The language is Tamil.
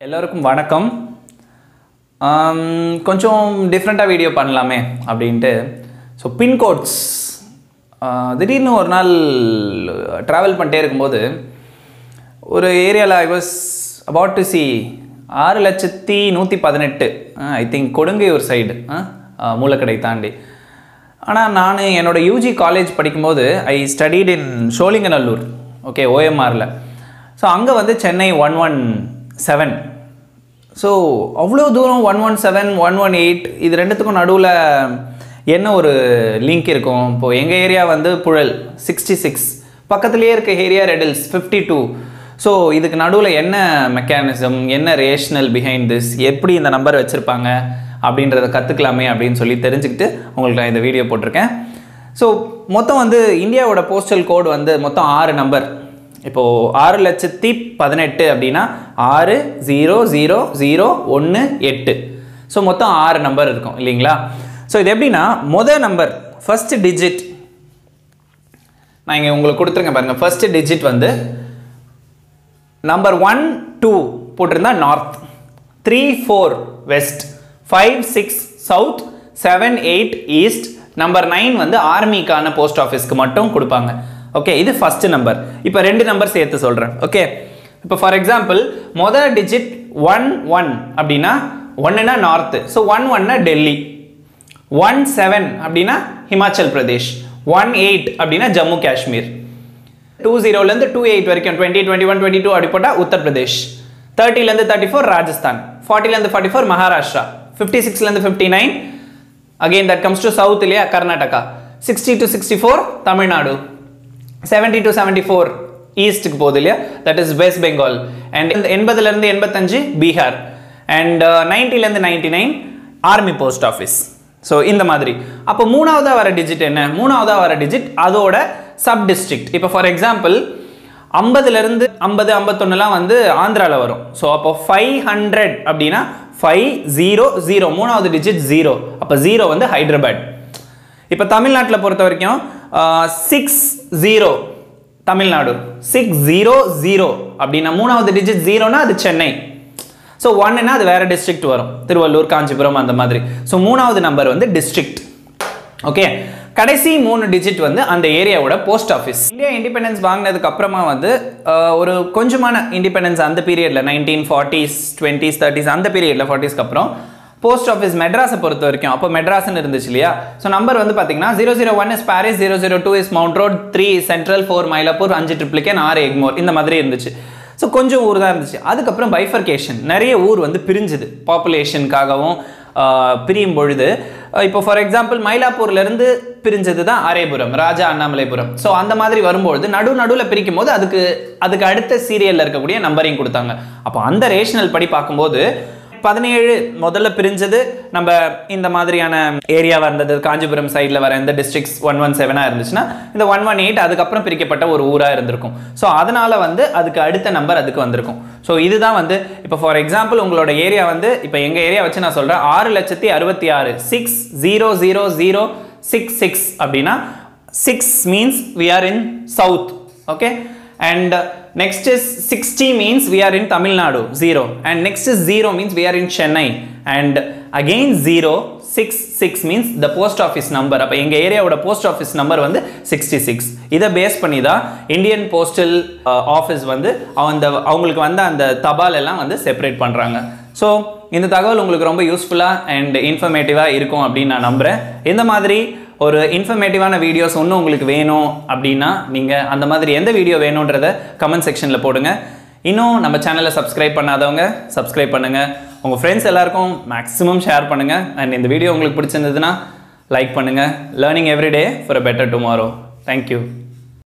எல்லோருக்கும் வணக்கம் ஆம், கொஞ்சம் டிஃப்ரெண்ட்டாக வீடியோ பண்ணலாமே அப்படின்ட்டு ஸோ பின்கோட்ஸ் திடீர்னு ஒரு நாள் ட்ராவல் பண்ணிட்டே இருக்கும்போது ஒரு ஏரியாவில் I was about to see ஆறு லட்சத்தி நூற்றி பதினெட்டு I think Kodungaiyur side Moolakadai தாண்டி ஆனால் நான் என்னோட யூஜி காலேஜ் படிக்கும்போது I studied in Sholinganallur okay ஓஎம்ஆரில் ஸோ அங்கே வந்து Chennai one one seven so அவ்வளோ தூரம் one one seven one one eight இது ரெண்டுத்துக்கும் நடுவில் என்ன ஒரு லிங்க் இருக்கும் இப்போது எங்கள் ஏரியா வந்து புழல் சிக்ஸ்டி சிக்ஸ் பக்கத்துலேயே இருக்க area Red Hills fifty two so இதுக்கு நடுவில் என்ன மெக்கானிசம் என்ன ரேஷனல் பிஹைண்ட் திஸ் எப்படி இந்த நம்பர் வச்சுருப்பாங்க அப்படின்றத கற்றுக்கலாமே அப்படின்னு சொல்லி தெரிஞ்சுக்கிட்டு உங்களுக்கு நான் இந்த வீடியோ போட்டிருக்கேன் ஸோ மொத்தம் வந்து இந்தியாவோட போஸ்டல் கோடு வந்து மொத்தம் ஆறு நம்பர் இப்போது ஆறு லட்சத்தி பதினெட்டு அப்படின்னா ஆறு ஜீரோ ஜீரோ ஜீரோ ஒன்று எட்டு ஸோ மொத்தம் ஆறு நம்பர் இருக்கும் இல்லைங்களா ஸோ இது எப்படின்னா மொதல் நம்பர் ஃபர்ஸ்ட் டிஜிட் நான் இங்கே உங்களுக்கு கொடுத்துருங்க பாருங்கள் ஃபர்ஸ்ட் டிஜிட் வந்து நம்பர் ஒன் டூ போட்டிருந்தா north three four west five six south seven eight east number nine வந்து ஆர்மிக்கான போஸ்ட் ஆஃபீஸ்க்கு மட்டும் கொடுப்பாங்க ஓகே இது ஃபர்ஸ்ட் நம்பர் இப்போ ரெண்டு நம்பர் சேர்த்து சொல்கிறேன் ஓகே இப்போ ஃபார் எக்ஸாம்பிள் மொதல் டிஜிட் ஒன் ஒன் அப்படின்னா ஒன்றுனா நார்த்து ஸோ ஒன் ஒன்னா டெல்லி ஒன் செவன் அப்படின்னா ஹிமாச்சல் பிரதேஷ் ஒன் எயிட் அப்படின்னா ஜம்மு காஷ்மீர் டூ ஜீரோலேருந்து டூ எயிட் வரைக்கும் twenty twenty one twenty two அப்படி போட்டால் உத்தரப்பிரதேஷ் தேர்ட்டிலேருந்து தேர்ட்டி ஃபோர் ராஜஸ்தான் ஃபார்ட்டிலேருந்து ஃபார்ட்டி ஃபோர் மகாராஷ்டிரா ஃபிஃப்டி சிக்ஸ்லேருந்து fifty nine again that comes to south இல்லையா Karnataka sixty to sixty four Tamil Nadu seventy to seventy four ஈஸ்ட்டுக்கு போகுது இல்லையா that is West Bengal and எண்பதுலேருந்து எண்பத்தஞ்சு பீகார் அண்ட் நைன்ட்டிலேருந்து ninety nine army post office so இந்த மாதிரி அப்போ மூணாவதாக வர டிஜிட் என்ன மூணாவதாக வர டிஜிட் அதோட சப் டிஸ்ட்ரிக்ட் இப்போ ஃபார் எக்ஸாம்பிள் ஐம்பதுலேருந்து ஐம்பது ஐம்பத்தொன்னுலாம் வந்து ஆந்திராவில் வரும் ஸோ அப்போ ஃபைவ் ஹண்ட்ரட் அப்படின்னா ஃபைவ் ஜீரோ ஜீரோ மூணாவது டிஜிட் ஜீரோ அப்போ ஜீரோ வந்து ஹைதராபாத் இப்போ தமிழ்நாட்டில் பொறுத்த வரைக்கும் six zero Tamil Nadu six zero zero அப்படின்னா மூணாவது டிஜிட் ஜீரோனா அது சென்னை ஸோ ஒன்னுனா அது வேற டிஸ்ட்ரிக்ட் வரும் திருவள்ளூர் காஞ்சிபுரம் அந்த மாதிரி ஸோ மூணாவது நம்பர் வந்து டிஸ்ட்ரிக்ட் ஓகே கடைசி மூணு டிஜிட் வந்து அந்த ஏரியாவோட போஸ்ட் ஆஃபீஸ் இந்தியா இண்டிபெண்டன்ஸ் வாங்கினதுக்கு அப்புறமா வந்து ஆஹ், ஒரு கொஞ்சமான இண்டிபெண்டன்ஸ் அந்த பீரியடில் நைன்டீன் ஃபார்ட்டிஸ் டுவெண்ட்டிஸ் தேர்ட்டிஸ் அந்த பீரியடில் ஃபார்ட்டிஸ்க்கு அப்புறம் போஸ்ட் ஆஃபீஸ் மெட்ராஸை பொறுத்த வரைக்கும் அப்போ மெட்ராஸ்னு இருந்துச்சு இல்லையா ஸோ நம்பர் வந்து பார்த்தீங்கன்னா zero zero one is Parrys zero zero two is Mount Road three Central four Mylapore அஞ்சு ட்ரிப்ளிகேன் ஆறு எக்மோர் இந்த மாதிரி இருந்துச்சு ஸோ கொஞ்சம் ஊர் தான் இருந்துச்சு அதுக்கப்புறம் பைஃபர்கேஷன் நிறைய ஊர் வந்து பிரிஞ்சுது பாப்புலேஷனுக்காகவும் பிரியும் பொழுது அஹ் இப்போ ஃபார் எக்ஸாம்பிள் மயிலாப்பூர்லேருந்து பிரிஞ்சது தான் அரேபுரம் ராஜா அண்ணாமலைபுரம் ஸோ அந்த மாதிரி வரும்பொழுது நடு நடுவில் பிரிக்கும் போது அதுக்கு அதுக்கு அடுத்த சீரியலில் இருக்கக்கூடிய நம்பரையும் கொடுத்தாங்க அப்போ அந்த ரேஷனல் படி பார்க்கும்போது பதினேழு முதல்ல பிரிஞ்சது நம்ம இந்த மாதிரியான ஏரியாவாக இருந்தது காஞ்சிபுரம் சைடில் வர எந்த டிஸ்ட்ரிக்ஸ் ஒன் ஒன் செவனாக இருந்துச்சுன்னா இந்த ஒன் ஒன் எயிட் அதுக்கப்புறம் பிரிக்கப்பட்ட ஒரு ஊராக இருந்திருக்கும் ஸோ அதனால் வந்து அதுக்கு அடுத்த நம்பர் அதுக்கு வந்திருக்கும் ஸோ இதுதான் வந்து இப்போ ஃபார் எக்ஸாம்பிள் உங்களோட ஏரியா வந்து இப்போ எங்கள் ஏரியா வச்சு நான் சொல்கிறேன் ஆறு லட்சத்தி அறுபத்தி ஆறு six zero zero zero six six அப்படின்னா six means we are in south okay and uh, next is 60 means we are in Tamil Nadu 0 and next is 0 means we are in Chennai and again 0 6 6 means the post office number அப்போ எங்கள் ஏரியாவோட போஸ்ட் ஆஃபீஸ் நம்பர் வந்து சிக்ஸ்டி சிக்ஸ் இதை பேஸ் பண்ணி தான் இந்தியன் போஸ்டல் ஆஃபீஸ் வந்து அந்த அவங்களுக்கு வந்து அந்த தபால் எல்லாம் வந்து செப்பரேட் பண்ணுறாங்க ஸோ இந்த தகவல் உங்களுக்கு ரொம்ப யூஸ்ஃபுல்லாக அண்ட் இன்ஃபர்மேட்டிவாக இருக்கும் அப்படின்னு நான் நம்புகிறேன் இந்த மாதிரி ஒரு இன்ஃபர்மேட்டிவான வீடியோஸ் ஒன்றும் உங்களுக்கு வேணும் அப்படின்னா நீங்கள் அந்த மாதிரி எந்த வீடியோ வேணுன்றத கமெண்ட் செக்ஷனில் போடுங்க இன்னும் நம்ம சேனலை சப்ஸ்கிரைப் பண்ணாதவங்க சப்ஸ்கிரைப் பண்ணுங்கள் உங்கள் ஃப்ரெண்ட்ஸ் எல்லாருக்கும் மேக்ஸிமம் ஷேர் பண்ணுங்கள் அண்ட் இந்த வீடியோ உங்களுக்கு பிடிச்சிருந்ததுன்னா லைக் பண்ணுங்கள் learning every day for a better tomorrow thank you